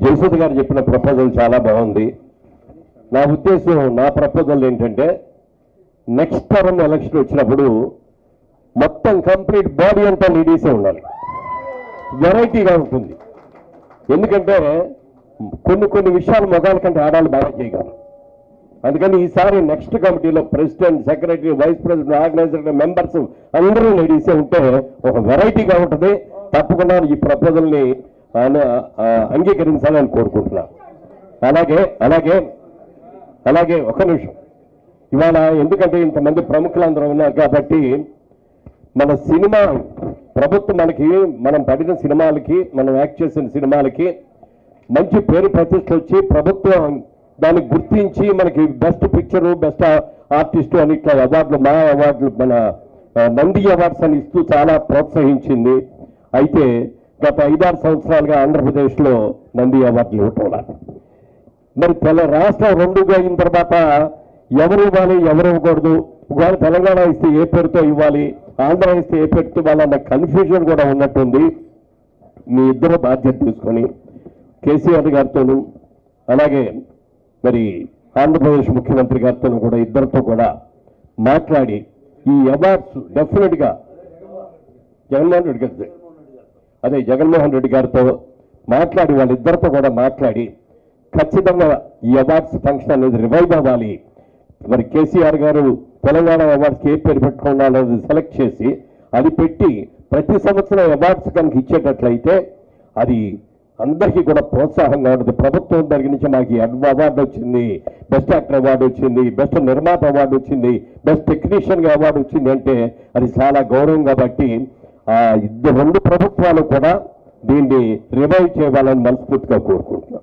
జయసుధ గారు చెప్పిన ప్రపోజల్ చాలా బాగుంది నా ఉద్దేశం నా ప్రపోజల్ ఏంటంటే నెక్స్ట్ టర్మ్ ఎలక్షన్ వచ్చినప్పుడు మొత్తం కంప్లీట్ బాడీ అంతా లేడీసే ఉండాలి వెరైటీగా ఉంటుంది ఎందుకంటే కొన్ని కొన్ని విషయాలు మగాళ్ళ కంటే ఆడాలి బాగా చేయగలరు అందుకని ఈసారి నెక్స్ట్ కమిటీలో president secretary vice president organiser members అందరూ లేడీసే ఉంటే ఒక వెరైటీగా ఉంటుంది తప్పకుండా ఈ ప్రపోజల్ని ఆయన ఆ, అంగీకరించాలని కోరుకుంటున్నాను అలాగే అలాగే అలాగే ఒక నిమిషం ఇవాళ ఎందుకంటే ఇంతమంది ప్రముఖులందరూ ఉన్నారు కాబట్టి మన సినిమా ప్రభుత్వం మనకి మనం పడిన సినిమాలకి మనం యాక్ట్ చేసిన సినిమాలకి మంచి పేరు ప్రతిష్ట వచ్చి ప్రభుత్వం దాన్ని గుర్తించి మనకి బెస్ట్ పిక్చరు బెస్ట్ ఆర్టిస్టు అని ఇట్లా అవార్డులు మా అవార్డులు మన ఆ, నంది అవార్డ్స్ అని ఇస్తూ చాలా ప్రోత్సహించింది అయితే గత ఐదారు సంవత్సరాలుగా ఆంధ్రప్రదేశ్లో నంది అవార్డులు ఇవ్వటం లేదు. మరి తెల రాష్ట్రం రెండుగా అయిన తర్వాత ఎవరు ఇవ్వాలి ఎవరు ఇవ్వకూడదు ఒకవేళ తెలంగాణ ఇస్తే ఏ పేరుతో ఇవ్వాలి ఆంధ్ర ఇస్తే ఏ పేరుతో ఇవ్వాలన్న కన్ఫ్యూజన్ కూడా ఉన్నట్టుంది మీ ఇద్దరు బాధ్యత తీసుకొని కేసీఆర్ గారితోనూ అలాగే మరి ఆంధ్రప్రదేశ్ ముఖ్యమంత్రి గారితోనూ కూడా ఇద్దరితో కూడా మాట్లాడి ఈ అవార్డ్స్ డెఫినెట్గా జగన్మోహన్ రెడ్డి గారి అదే జగన్మోహన్ రెడ్డి గారితో మాట్లాడి వాళ్ళిద్దరితో కూడా మాట్లాడి ఖచ్చితంగా ఈ అవార్డ్స్ ఫంక్షన్ అనేది రివైవ్ అవ్వాలి మరి కేసీఆర్ గారు తెలంగాణ అవార్డ్స్కి ఏ పేరు పెట్టుకోవాలనేది సెలెక్ట్ చేసి అది పెట్టి ప్రతి సంవత్సరం అవార్డ్స్ కనుక ఇచ్చేటట్లయితే అది అందరికీ కూడా ప్రోత్సాహంగా ఉంటుంది ప్రభుత్వం దగ్గర నుంచి మాకు ఈ అడ్- అవార్డు వచ్చింది బెస్ట్ యాక్టర్ అవార్డు వచ్చింది బెస్ట్ నిర్మాత అవార్డు వచ్చింది బెస్ట్ టెక్నీషియన్ గా అవార్డు వచ్చింది అంటే అది చాలా గౌరవం కాబట్టి ఆ ఇద్దరు రెండు ప్రభుత్వాలు కూడా దీన్ని రివైవ్ చేయాలని మనస్ఫూర్తిగా కోరుకుంటున్నాను